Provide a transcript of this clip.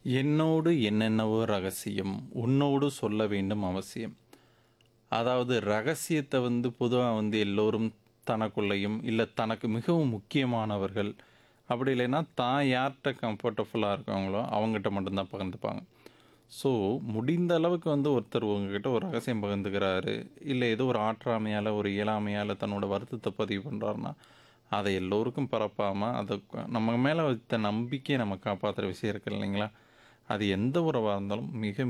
என்னோடு என்னென்னவோ ரகசியம் உன்னோடு சொல்ல வேண்டும் அவசியம் அதாவது ரகசியத்தை வந்து பொதுவாக வந்து எல்லோரும் தனக்குள்ளேயும் இல்லை தனக்கு மிகவும் முக்கியமானவர்கள் அப்படி இல்லைன்னா தான் யார்கிட்ட கம்ஃபர்டபுளாக இருக்காங்களோ அவங்ககிட்ட மட்டும்தான் பகிர்ந்துப்பாங்க ஸோ முடிந்த அளவுக்கு வந்து ஒருத்தர் உங்ககிட்ட ஒரு ரகசியம் பகிர்ந்துக்கிறாரு இல்லை ஏதோ ஒரு ஆற்றாமையால் ஒரு இயலாமையால் தன்னோட வருத்தத்தை பதிவு பண்ணுறாருன்னா அதை எல்லோருக்கும் பரப்பாமல் அதை நம்ம மேலே வைத்த நம்பிக்கையை நம்ம காப்பாற்றுற விஷயம் இருக்கு இல்லைங்களா அது எந்த உறவாக இருந்தாலும் மிக